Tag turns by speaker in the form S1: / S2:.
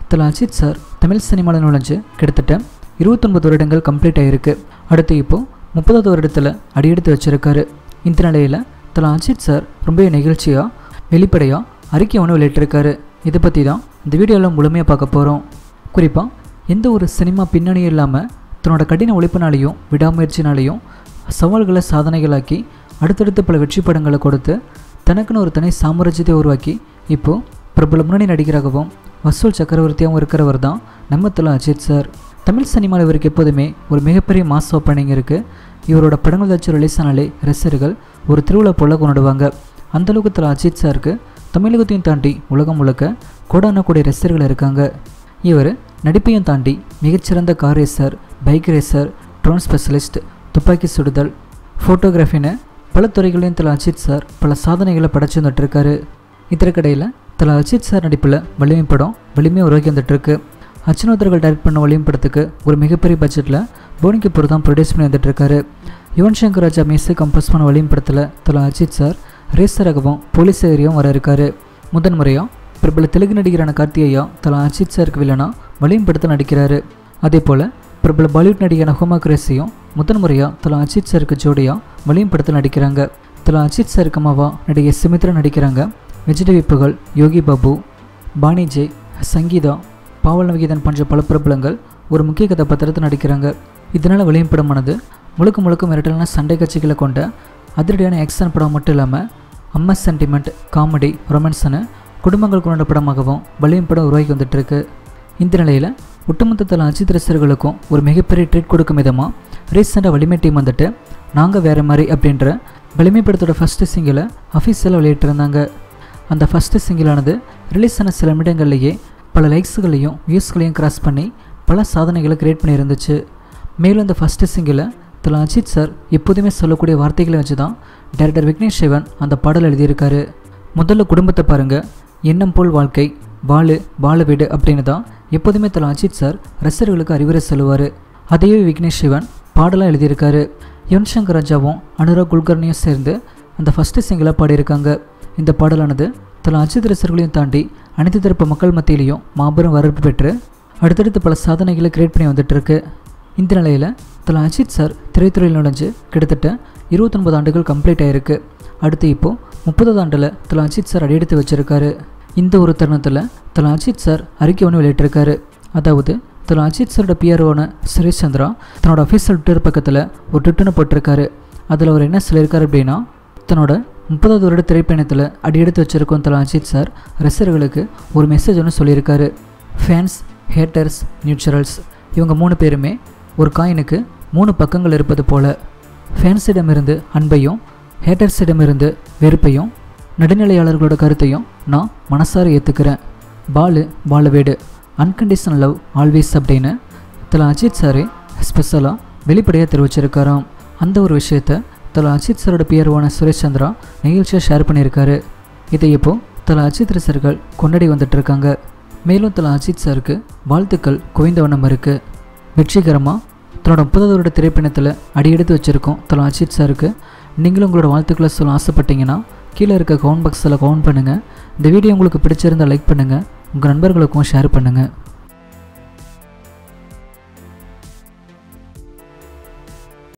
S1: தல அஜித் சார் தமிழ் சினிமாவில் நுழைஞ்சு கிட்டத்தட்ட இருபத்தொன்பது வருடங்கள் கம்ப்ளீட் ஆகிருக்கு அடுத்து இப்போது முப்பதாவது வருடத்தில் அடியெடுத்து வச்சிருக்காரு இந்த நிலையில் தல அஜித் சார் ரொம்ப நிகழ்ச்சியாக வெளிப்படையாக அறிக்கை ஒன்று வெளியிட்டிருக்காரு இதை பற்றி தான் இந்த வீடியோவில் முழுமையாக பார்க்க போகிறோம் குறிப்பாக எந்த ஒரு சினிமா பின்னணியும் இல்லாமல் தன்னோட கடின உழைப்பினாலையும் விடாமுயற்சினாலையும் சவால்களை சாதனைகளாக்கி அடுத்தடுத்து பல வெற்றி படங்களை கொடுத்து தனக்குன்னு ஒரு தனி சாம்ராஜ்யத்தை உருவாக்கி இப்போது பிரபல முன்னணி நடிகராகவும் வசூல் சக்கரவர்த்தியாகவும் இருக்கிறவர் தான் நம்ம தல அஜித் சார் தமிழ் சினிமாவில் இவருக்கு எப்போதுமே ஒரு மிகப்பெரிய மாஸ் ஓப்பனிங் இருக்குது இவரோட படங்கள் வச்சு ரிலீஸ் ஆனாலே ரசிகர்கள் ஒரு திருவிழா போல் கொண்டாடுவாங்க அந்தளவுக்கு தல அஜித் சாருக்கு தமிழகத்தையும் தாண்டி உலகம் முழுக்க கோடான கோடி ரசிகர்கள் இருக்காங்க இவர் நடிப்பையும் தாண்டி மிகச்சிறந்த car racer bike racer drone specialist துப்பாக்கி சுடுதல் ஃபோட்டோகிராஃபின்னு பல துறைகளையும் தல அஜித் சார் பல சாதனைகளை படைச்சு வந்துட்டுருக்காரு இதற்கிடையில் தல அஜித் சார் நடிப்பில் வலிமை படம் வலிமையாக உருவாக்கி வந்துட்டுருக்கு அச்சனோதர்கள் டைரக்ட் பண்ண வலிமை படத்துக்கு ஒரு மிகப்பெரிய பட்ஜெட்டில் போனி கபூர் தான் ப்ரொடியூஸ் பண்ணி வந்துட்டுருக்காரு யுவன் சங்கர் ராஜா மியூசிக் கம்போஸ் பண்ண வலிமை படத்தில் தல அஜித் சார் ரேசராகவும் போலீஸ் ஏரியாவும் வர இருக்காரு முதன் முறையாக பிரபல தெலுங்கு நடிகரான கார்த்திகையா தலா அஜித் சாருக்கு வில்லனா வலியும் படத்தில் நடிக்கிறாரு அதே போல் பிரபல பாலிவுட் நடிகரான ஹோமா குரேசியும் முதன் முறையாக தலா அஜித் சாருக்கு ஜோடியாக வலியும் படத்தில் நடிக்கிறாங்க தலா அஜித் சாருக்கு அம்மாவா நடிகை சுமித்ரா நடிக்கிறாங்க வெஜிடபிப்புகள் யோகி பாபு பாணிஜே சங்கீதா பாவல் நவகீதன் போன்ற பல பிரபலங்கள் ஒரு முக்கிய கதாபாத்திரத்தை நடிக்கிறாங்க இதனால் வலியும் படமானது முழுக்க முழுக்க மிரட்டலான சண்டை காட்சிகளை கொண்ட அதிரடியான ஆக்ஷன் படம் மட்டும் இல்லாமல் அம்மா சென்டிமெண்ட் காமெடி ரொமான்ஸ்னு குடும்பங்கள் கொண்ட படமாகவும் வலியும் படம் உருவாகி வந்துட்டுருக்கு இந்த நிலையில் ஒட்டுமொத்தத்தில் அஜித் ரசிகர்களுக்கும் ஒரு மிகப்பெரிய ட்ரீட் கொடுக்கும் விதமாக ரீசெண்டாக வலிமை டீம் வந்துட்டு நாங்கள் வேறு மாதிரி அப்படின்ற வலிமை படத்தோட ஃபஸ்ட்டு சிங்கிளை அஃபீஷியலாக வெளியிட்டிருந்தாங்க அந்த ஃபஸ்ட்டு சிங்கிளானது ரிலீஸ் ஆன சில நிமிடங்கள்லேயே பல லைக்ஸுகளையும் வியூஸ்களையும் கிராஸ் பண்ணி பல சாதனைகளை கிரியேட் பண்ணியிருந்துச்சு மேலும் இந்த ஃபஸ்ட்டு சிங்கிளை தல அஜித் சார் எப்போதுமே சொல்லக்கூடிய வார்த்தைகளை வச்சு தான் டைரக்டர் விக்னேஷ் சிவன் அந்த பாடல் எழுதியிருக்காரு முதல்ல குடும்பத்தை பாருங்கள் எண்ணம் போல் வாழ்க்கை வாழு வாழ வீடு அப்படின்னு தான் எப்போதுமே தல அஜித் சார் ரசிகர்களுக்கு அறிவுரை சொல்லுவார் அதையே விக்னேஷ் சிவன் பாடலாக எழுதியிருக்காரு யுவன் சங்கர் ராஜாவும் அனுராக் குல்கர்னியும் சேர்ந்து அந்த ஃபஸ்ட்டு சிங்கிளாக பாடியிருக்காங்க இந்த பாடலானது தல அஜித் ரசிகர்களையும் தாண்டி அனைத்து தரப்பு மக்கள் மத்தியிலையும் மாபெரும் வரவேற்பு பெற்று அடுத்தடுத்து பல சாதனைகளை கிரியேட் பண்ணி வந்துட்டுருக்கு இந்த நிலையில் தல அஜித் சார் திரைத்துறையில் நுழைஞ்சு கிட்டத்தட்ட இருபத்தொன்பது ஆண்டுகள் கம்ப்ளீட் ஆகிருக்கு அடுத்து இப்போது முப்பதாவது ஆண்டில் தல அஜித் சார் அடியெடுத்து வச்சிருக்காரு இந்த ஒரு தருணத்தில் தல அஜித் சார் அறிக்கை ஒன்று வெளியிட்டிருக்காரு அதாவது தல அஜித் சாரோட பிஆர்ஓன சுரேஷ் சந்திரா தன்னோட அஃபீஷியல் ட்விட்டர் பக்கத்தில் ஒரு ட்விட்டனை போட்டிருக்காரு அதில் அவர் என்ன சொல்லியிருக்காரு அப்படின்னா தன்னோட முப்பதாவது வருட திரைப்பயணத்தில் அடியெடுத்து வச்சிருக்கோம் தல அஜித் சார் ரசிகர்களுக்கு ஒரு மெசேஜ் ஒன்று சொல்லியிருக்காரு ஃபேன்ஸ் ஹேட்டர்ஸ் நியூட்ரல்ஸ் இவங்க மூணு பேருமே ஒரு காயினுக்கு மூணு பக்கங்கள் இருப்பது போல ஃபேன்ஸிடமிருந்து அன்பையும் ஹேட்டர்ஸிடமிருந்து வெறுப்பையும் நடுநிலையாளர்களோட கருத்தையும் நான் மனசார ஏற்றுக்கிறேன் பாலு பாலவேடு அன்கண்டிஷனல் லவ் ஆல்வேஸ் அப்படின்னு தல அஜித் சாரே ஸ்பெஷலாக வெளிப்படையாக தெரிவிச்சிருக்காராம் அந்த ஒரு விஷயத்த தல அஜித் சாரோட பியர்வான சுரேஷ் சந்திரா நிகழ்ச்சியாக ஷேர் பண்ணியிருக்காரு இதை இப்போ தல அஜித் ரசிகர்கள் கொண்டாடி வந்துட்டு இருக்காங்க மேலும் தல அஜித் சாருக்கு வாழ்த்துக்கள் குவிந்த வண்ணம் இருக்குது வெற்றிகரமாக தன்னோட முப்பதாவது வருட திரைப்பயணத்தில் அடியெடுத்து வச்சுருக்கோம் தல அஜித் சாருக்கு நீங்களும் உங்களோட வாழ்த்துக்களை சொல்ல ஆசைப்பட்டீங்கன்னா கீழே இருக்க கவுண்ட் பாக்ஸில் கவுண்ட் பண்ணுங்கள் இந்த வீடியோ உங்களுக்கு பிடிச்சிருந்தால் லைக் பண்ணுங்கள் உங்கள் நண்பர்களுக்கும் ஷேர் பண்ணுங்கள்